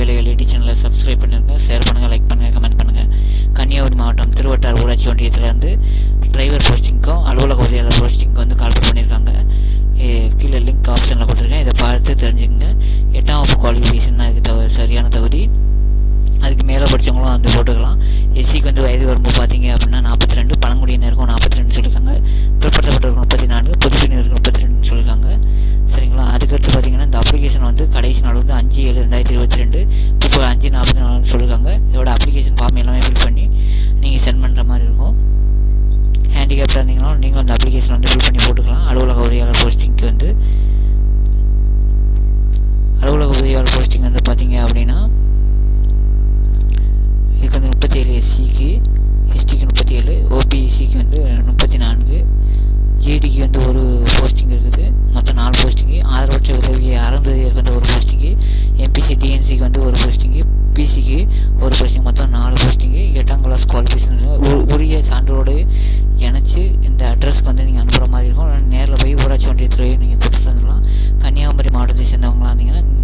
வேலைகள் யூடியூப் சேனலை சப்ஸ்கிரைப் பண்ணிருங்க ஷேர் பண்ணுங்கள் லைக் பண்ணுங்கள் கமெண்ட் பண்ணுங்கள் கன்னியாகுமரி மாவட்டம் திருவட்டார் ஊராட்சி ஒன்றியத்திலேருந்து டிரைவர் போஸ்டிங்க்கும் அலுவலக உதவியாளர் போஸ்டிங்க்கும் வந்து கால் பண்ணியிருக்காங்க இ- கீழே லிங்க் ஆப்ஷனில் கொடுத்துருக்கேன் இதை பார்த்து தெரிஞ்சுக்கங்க எட்டாம் வகுப்பு குவாலிஃபிகேஷன் தான் இதுக்கு தகு சரியான தகுதி அதுக்கு மேலே படித்தவங்களும் வந்து போட்டுக்கலாம் எஸ்சிக்கு வந்து வயது வரும்போது பார்த்தீங்க அப்படின்னா நாற்பத்தி ரெண்டு பழங்குடியினருக்கும் நாற்பத்தி ரெண்டு சொல்லியிருக்காங்க பிற்படுத்தப்பட்டவருக்கு முப்பத்தி நான்கு பொதுப்பிரிவினருக்கு முப்பத்தி ரெண்டுன்னு சொல்லியிருக்காங்க சரிங்களா அதுக்கடுத்து பார்த்தீங்கன்னா இந்த அப்ளிகேஷன் வந்து கடைசி நாள் வந்து அஞ்சு ஏழு ரெண்டாயிரத்தி இருபத்தி ரெண்டு இப்போ அஞ்சு நாற்பத்தி நாலுன்னு சொல்லியிருக்காங்க இதோட அப்ளிகேஷன் ஃபார்ம் எல்லாமே ஃபில் பண்ணி நீங்கள் சென்ட் பண்ணுற மாதிரி இருக்கும் ஹேண்டிகேப்டாக இருந்தீங்கன்னா நீங்களும் அந்த அப்ளிகேஷன் வந்து ஃபில் பண்ணி போட்டுக்கலாம் அலுவலக உதவியாளர் போஸ்டிங்க்கு வந்து அலுவலக உதவியாளர் போஸ்டிங் வந்து பார்த்தீங்க அப்படின்னா இதுக்கு வந்து முப்பத்தி ஏழு எஸ்சிக்கு எஸ்டிக்கு முப்பத்தி ஏழு ஓபிசிக்கு வந்து முப்பத்தி நான்கு ஜிடிக்கு வந்து ஒரு போஸ்டிங் இருக்குது மொத்தம் நாலு போஸ்டிங்கு ஆதரவற்ற உதவி அறந்துதவியருக்கு வந்து ஒரு போஸ்டிங்கு எம்பிசி டிஎன்சிக்கு வந்து ஒரு போஸ்டிங்கு பிசிக்கு ஒரு போஸ்டிங் மொத்தம் நாலு போஸ்டிங்கு எட்டாம் கிளாஸ் குவாலிஃபிகேஷன் உரிய சான்றோடு இணைச்சு இந்த அட்ரஸ்க்கு வந்து நீங்கள் அனுப்புகிற மாதிரி இருக்கும் நேரில் போய் ஊராட்சி ஒன்றியத்தில் நீங்கள் கொடுத்துட்டு வந்துடலாம் கன்னியாகுமரி மாவட்டத்தை சேர்ந்தவங்களா இருந்தீங்கன்னா